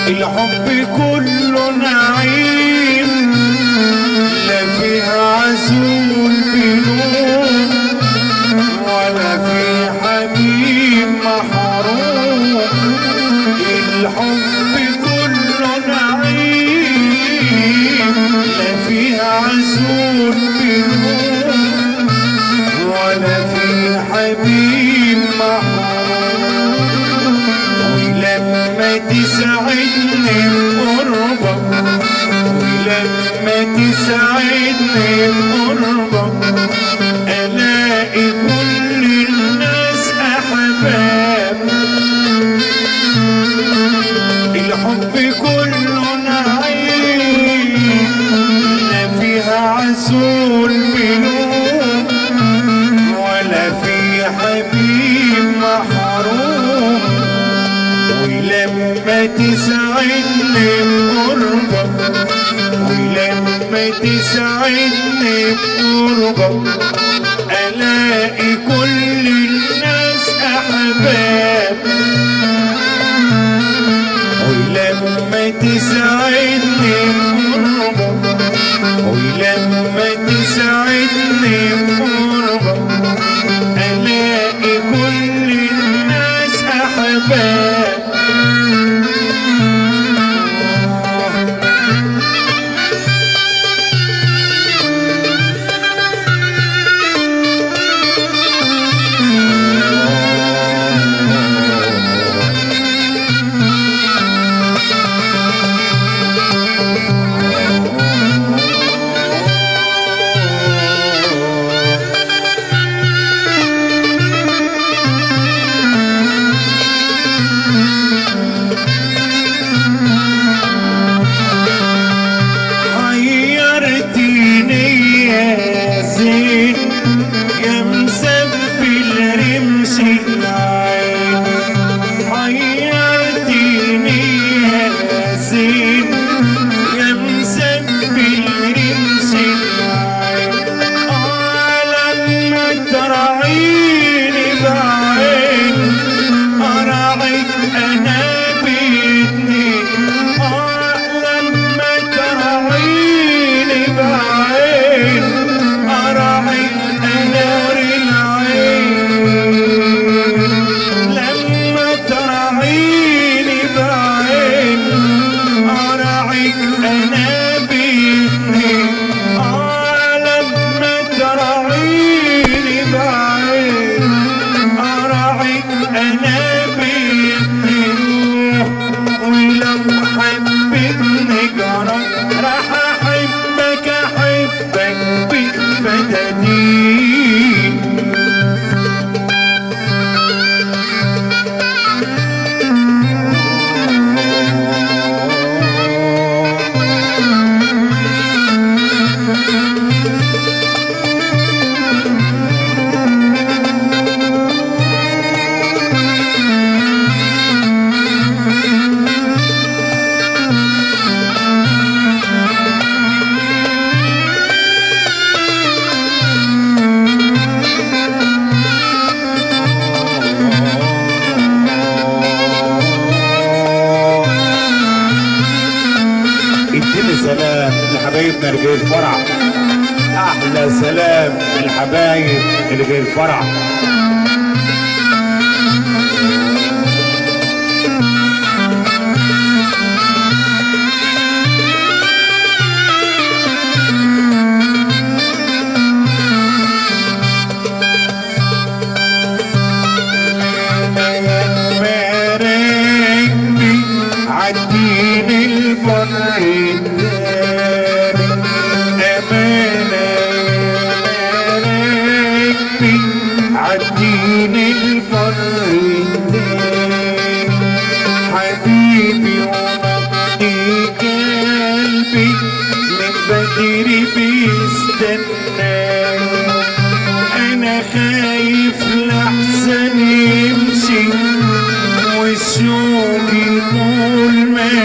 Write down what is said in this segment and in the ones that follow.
الحب كله نعيم لا فيها عزول بنوم ولا في حبيب محروم الحب كله نعيم لا فيها عزول بنوم ولا في حبيب محروم ولما تسعدني بقربك ولما تسعدني بقربك الاقي كل الناس احباب الحب كله نعيم لا فيها عسول بنوم ولا في حبيب محروم ولما تسعدني بقربك ولما تسعدني بقربك الاقي كل الناس احباب ولما تسعدني بقربك ولما تسعدني بقربك الاقي كل الناس احباب حيرتيني يا زين يا مسبل رمش العين حيرتيني يا زين يا مسبل رمش العين آه لما تراعيني بعين أراعيك أنا بإيدي آه لما تراعيني بعين أراعيك أنار العين لما تراعيني بعين أراعيك أنا بإيدي آه لما تراعيني بعين أراعيك أنا بإيدي ولو حبتني جرى راح أحبك أحبك بفتدين اديني سلام لحبايبنا اللي جاي الفرح احلى سلام للحبايب اللي جاي الفرح باركني عدين البر الداري أمانة باركني عدين البر الداري حبيبي ومجدي قلبي من بدري بيستناني انا خايف لحسن يمشي والشوق طول ما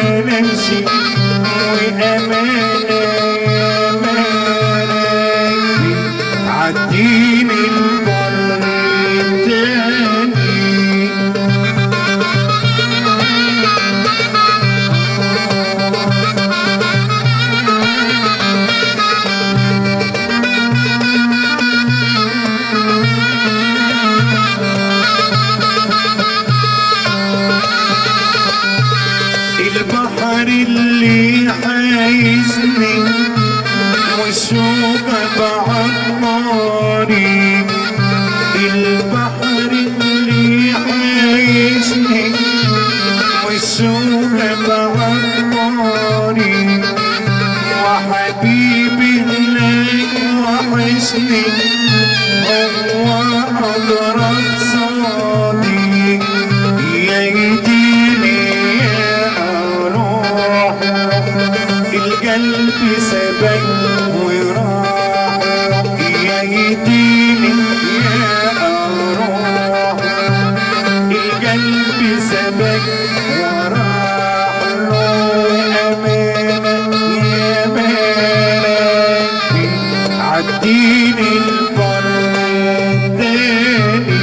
اللي حايزني والشوق بعطاري البحر اللي حايزني والشوق بعطاري وحبيبي هناك وحشني هو أضرب صادي يا يديني يا أروح القلب سبك وراح يا يديني يا أروح القلب سبك وراح له أمانة يا مالك عديني البر التاني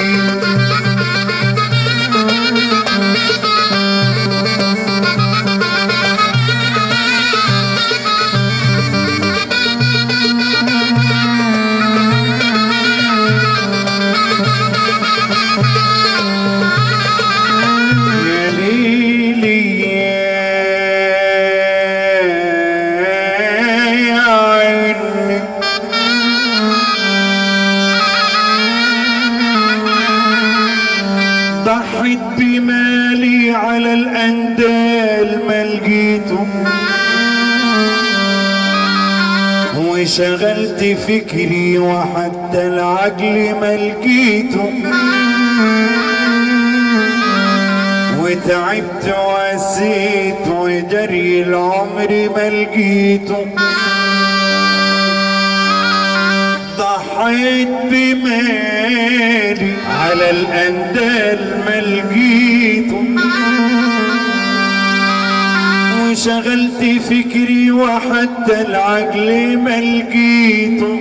يا ليلي يا عيني ضحيت بمالي على الأندال ما لقيته وشغلت فكري وحتى العقل ما لقيته وتعبت واسيت وجري العمر ما لقيته ضحيت بمالي على الأندال ما لقيته وشغلت فكري وحتى العقل ما لقيته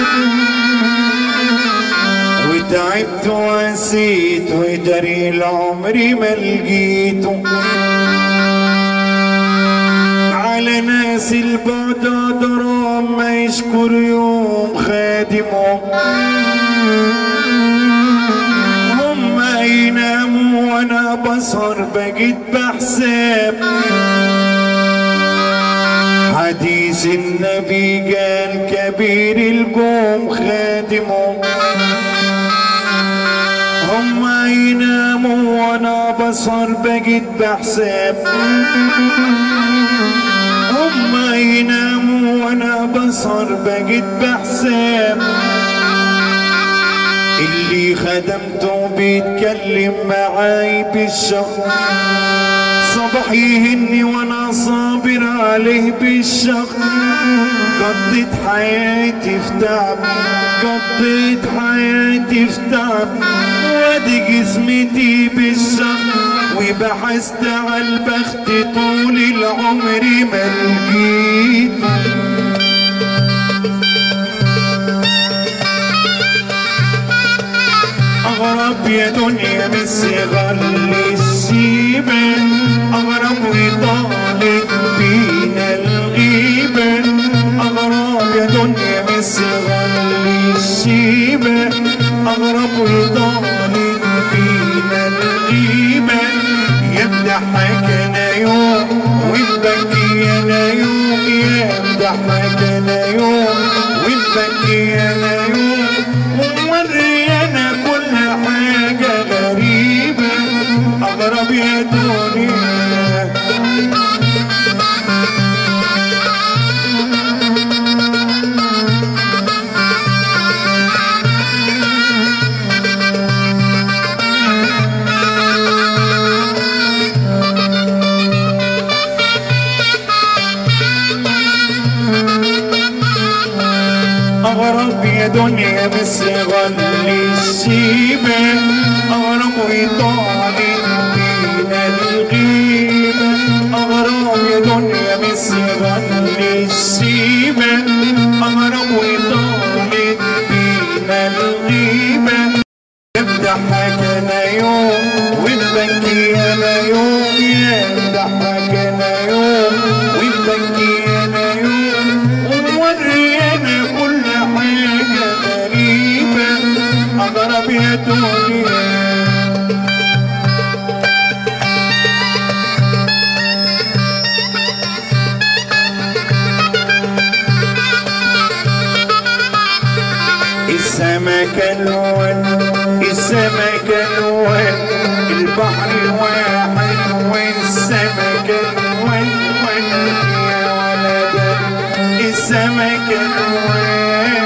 وتعبت واسيت وجري العمر ما لقيته على ناس البعد درام ما يشكر يوم خادمه هم يناموا وانا بسهر بقيت بحساب حديث النبي قال كبير القوم خادمه هم يناموا وانا بسهر بقيت بحساب هم يناموا وانا بسهر بقيت بحساب اللي خدمته بيتكلم معاي بالشهر صبح يهني وانا صابر عليه بالشهر قضيت حياتي في تعب قضيت حياتي في تعب وادي جسمتي بالشهر وبحثت على البخت طول العمر ما لقيت أغرب يا دنيا من صغر الشيبة أغرب وطالت بينا الغيبة أغرب يا دنيا من صغر الشيبة أغرب وطالت بينا الغيبة يمدحك أنا يوم ويبكي أنا يوم يمدحك أنا يوم ويبكي أنا يوم ومورينا كل حاجة غريبة أغرب يا دنيا أغرب يا دنيا مصغر للشيبة أغرب وطالت بينا الغيبة أغرب يا دنيا مصغر للشيبة أغرب وطالت بينا الغيبة يمدحك انا يوم وتبكي انا يوم يمدحك انا يوم وتبكي انا يوم ومورينا كل حاجة غريبة اغرب يا دنيا الوان السمك الوان البحر واحد والسمك الوان وان يا ولد السمك الوان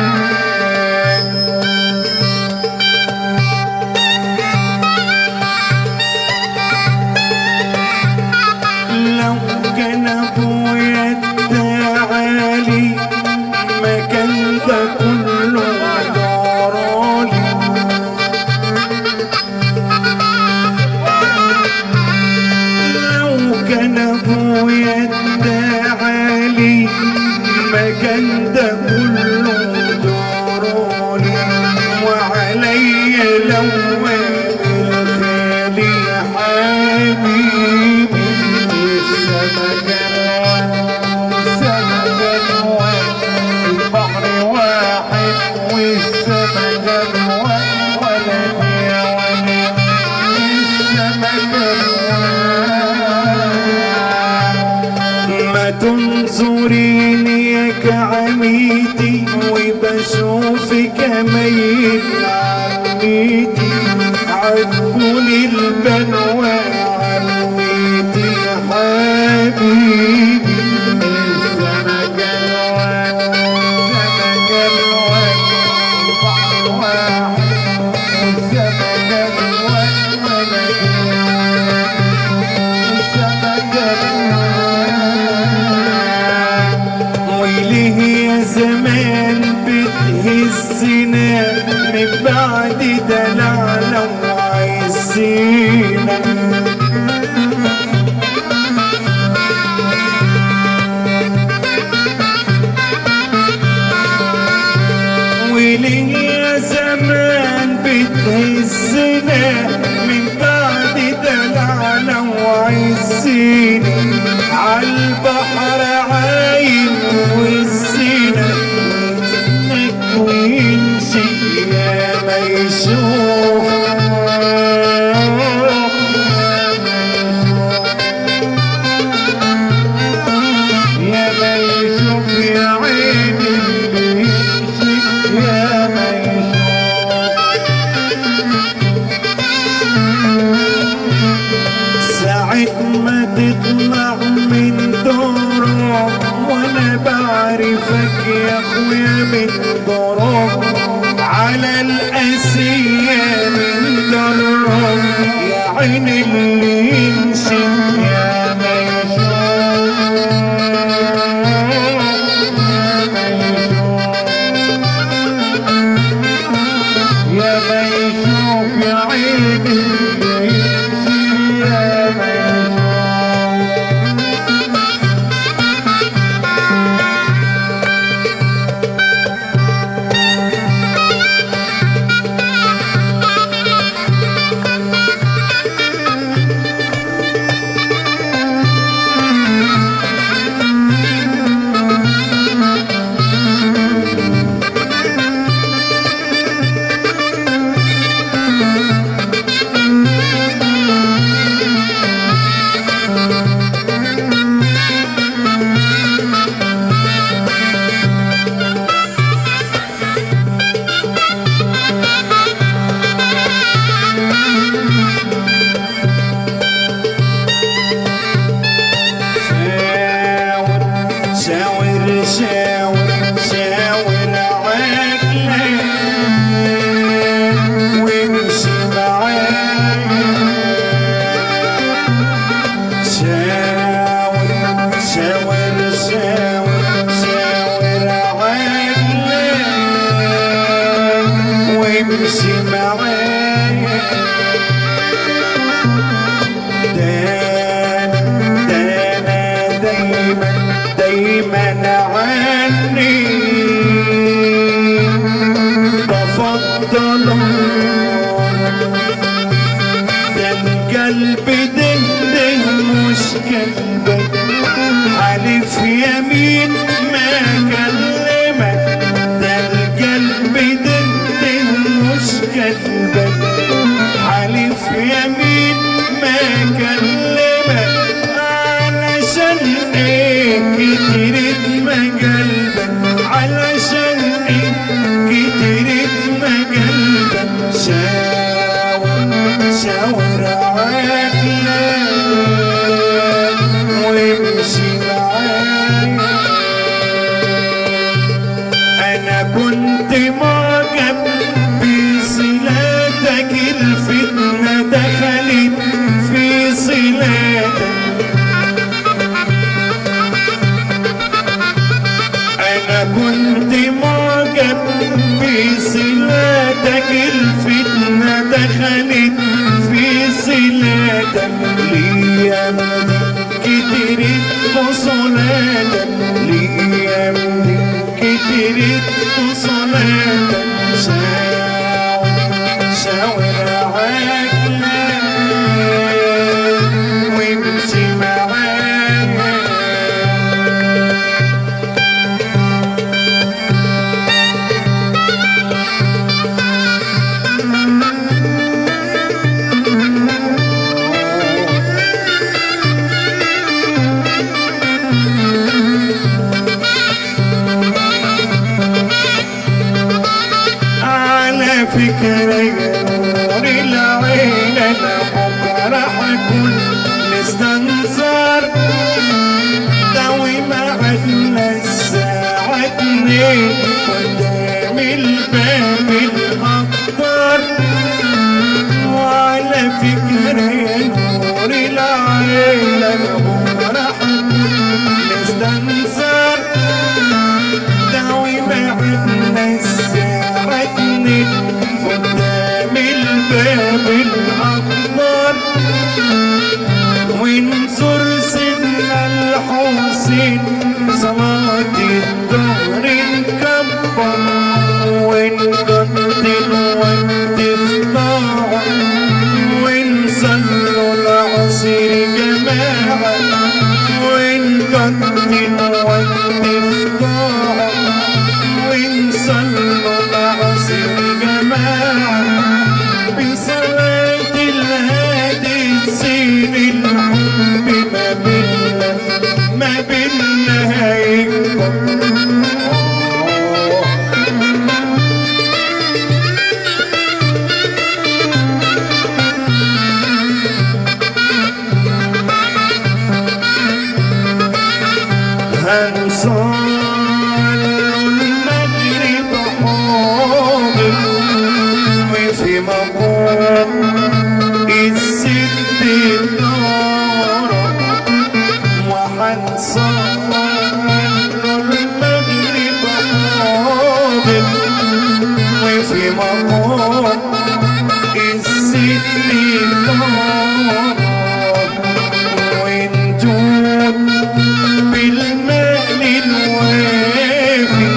لو كان ابويا التعالي ما كان ده كله جرالي لو كان ابويا التعالي ما كان ده كله جرالي وعلي لو الخالي حبيبي السمك الوان السمك الوان البحر واحد والسمك الوان ولد يا ولد السمك الوان ما تنظريني يا كعميتي وبشوفك ميت عميتي عجبوني البلوى عميتي حبيبي السمك الوان السمك الوان البحر واحد والسمك الوان ولد السمك الوان ويليه يا زمان بتهزنا من بعد دلعنا وعايزينا ويليه يا زمان بتهزنا من بعد دلعنا وعايزينا عالبحر عايم والزينة ويتنك ويمشي يا ما يشوف يا ما يشوف يا عيني اللي يمشي يا ما يشوف ساعة ما تطلع من دورك وانا بعرفك يا اخويا من دورك على الاسية من درك يا عين اللي يمشي يا ما يشوف يا ما يشوف يا عيني اللي يمشي يا ما يشوف شاور شاور شاور شاور عقلك وامشي معايا شاور شاور شاور شاور عقلك وامشي معايا دان دانا دايما دايما عني بفضل ده القلب ده ده مش قلبك حلف يمين ما كلمك ده القلب ده ده مش قلبك انا كنت معجب بصلاتك الفتنة دخلت في صلاتك ليام كترت فصلاتك ليام كترت فصلاتك شاور شاور عقلك وامشي معايا على فكرة يا نور العين انا بكرة هكون مستنظر دوي معدنا الساعة اتنين قدام الباب الأخضر وعلى فكرة يا نور العين انا بكرة هكون مستنظر داوي معدنا الساعة اتنين قدام الباب الأخضر ونزور سيدنا الحسين صلاة الظهر نكبر ونقضي الوقت في طاعة ونصلوا العصر جماعة ونقضي الوقت في طاعة ونصلوا العصر جماعة بصلاة الهادي تسير الحب ما بينا ما بينا هيكبر هنصلوا المغرب حاضر وفي مقام الست النار وهنصلوا المغرب حاضر وفي مقام الست النار وانتم بالمال الوافي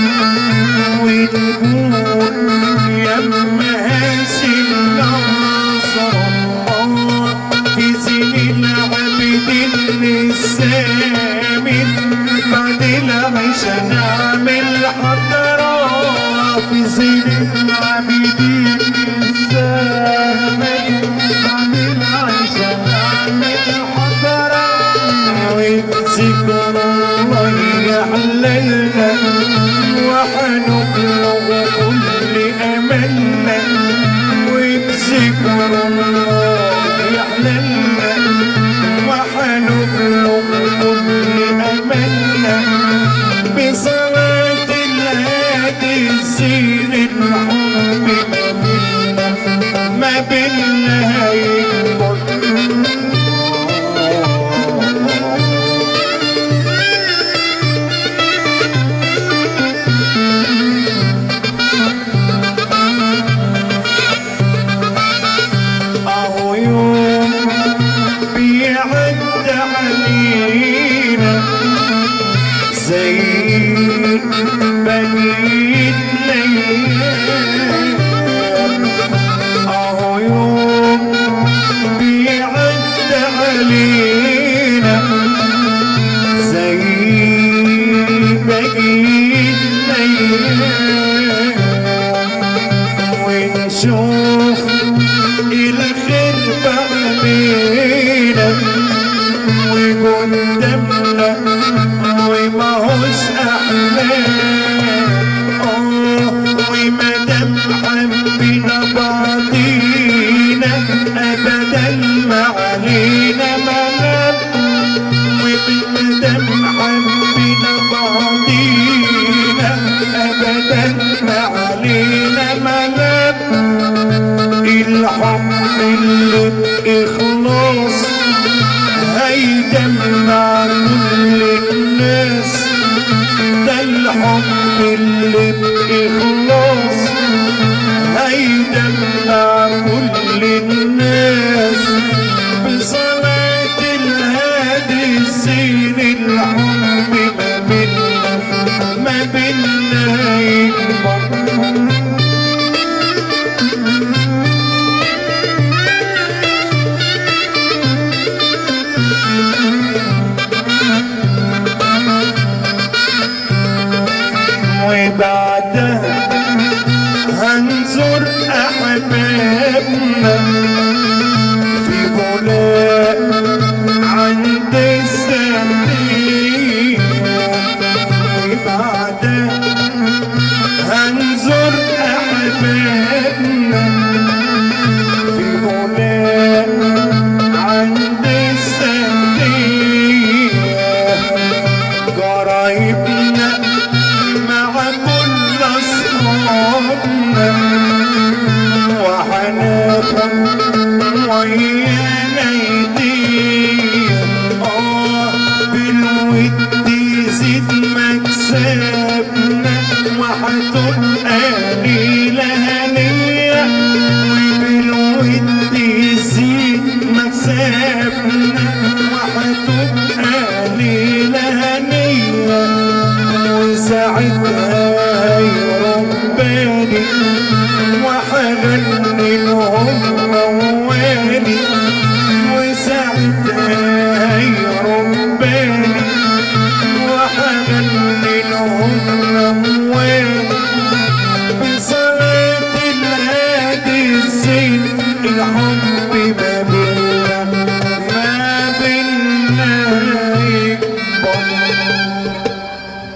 ونقول يا مهاسي النصر في زين العابدين السامي بعد العشاء نعمل حضرة في زين العابدين السامي بعد العشاء نعمل حضرة وذكر الله يحللنا وحنبلغ كل أملنا وبذكر الله يحللنا وحنبلغ كل أملنا بصلاة الهادي سير الحب ما بينا ما بينا هيكبر أهو يوم بيعد علينا زي بقيت ليالي أهو يوم بيعد علينا زي بقيت ليالي ونشوف الخير بعدينا وقدامنا وما هوش احلام هيجمع كل الناس ده الحب اللي